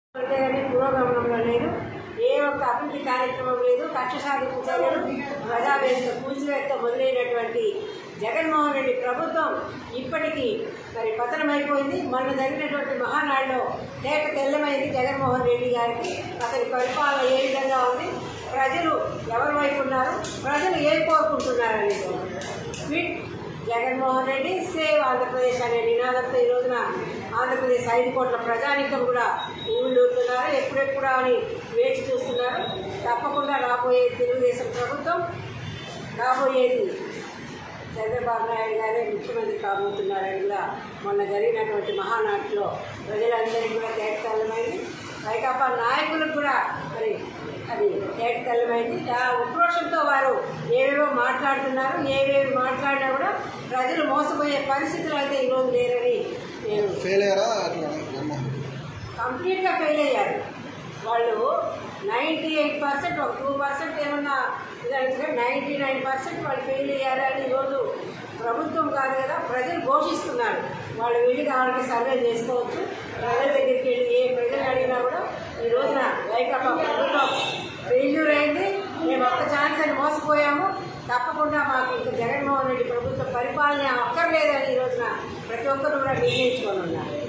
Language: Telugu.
అంతేగాని పురోగమనంలో లేదు ఏ ఒక్క అభివృద్ధి కార్యక్రమం లేదు కక్ష సాధింపు చర్యలు ప్రజావేదిక కూల్చివేత మొదలైనటువంటి జగన్మోహన్ రెడ్డి ప్రభుత్వం ఇప్పటికీ మరి పతనమైపోయింది మొన్న జరిగినటువంటి మహానాడులో లేక తెల్లమైంది జగన్మోహన్ రెడ్డి గారికి అతని పరిపాలన ఏ విధంగా ఉంది ప్రజలు ఎవరి వైపు ఉన్నారు ప్రజలు ఏం కోరుకుంటున్నారు అనేది ట్వీట్ జగన్మోహన్ రెడ్డి సేవ్ ఆంధ్రప్రదేశ్ అనే నినాదంతో ఈ రోజున ఆంధ్రప్రదేశ్ ఐదు కోట్ల ప్రజానికం కూడా ఊళ్ళూరుతున్నారు ఎప్పుడెప్పుడా అని వేచి చూస్తున్నారు తప్పకుండా రాబోయే తెలుగుదేశం ప్రభుత్వం రాబోయేది చంద్రబాబు నాయుడు గారే ముఖ్యమంత్రి కాబోతున్నారని కూడా మొన్న జరిగినటువంటి మహానాటిలో ప్రజలందరికీ కూడా తేటతెల్లమైంది వైకాపా నాయకులకు కూడా మరి అది తేటతెల్లమైంది ఆ ఉక్రోషంతో వారు ఏవేవో మాట్లాడుతున్నారు ఏవేవి మాట్లాడినా కూడా ప్రజలు మోసపోయే పరిస్థితులు అయితే ఈరోజు లేరని నేను ఫెయిల్ అయ్యారా అట్లా నమ్మకం కంప్లీట్గా ఫెయిల్ అయ్యారు వాళ్ళు నైంటీ ఎయిట్ పర్సెంట్ ఒక టూ పర్సెంట్ ఏమన్నా నైంటీ నైన్ పర్సెంట్ వాళ్ళు ఫెయిల్ అయ్యారు అని ఈరోజు ప్రభుత్వం కాదు కదా ప్రజలు ఘోషిస్తున్నారు వాళ్ళు వెళ్ళి కావాలంటే సర్వే చేసుకోవచ్చు ప్రజల దగ్గరికి వెళ్ళి ఏ ప్రజలు అడిగినా కూడా ఈ రోజున వైకాపా ప్రభుత్వం ఫెయిల్యూర్ అయింది మేము ఒక్క ఛాన్స్ అని మోసపోయాము తప్పకుండా మాకు ఇంకా జగన్మోహన్ రెడ్డి ప్రభుత్వం పరిపాలన అక్కర్లేదని ఈ రోజున ప్రతి ఒక్కరు కూడా నిర్ణయించుకొని ఉన్నారు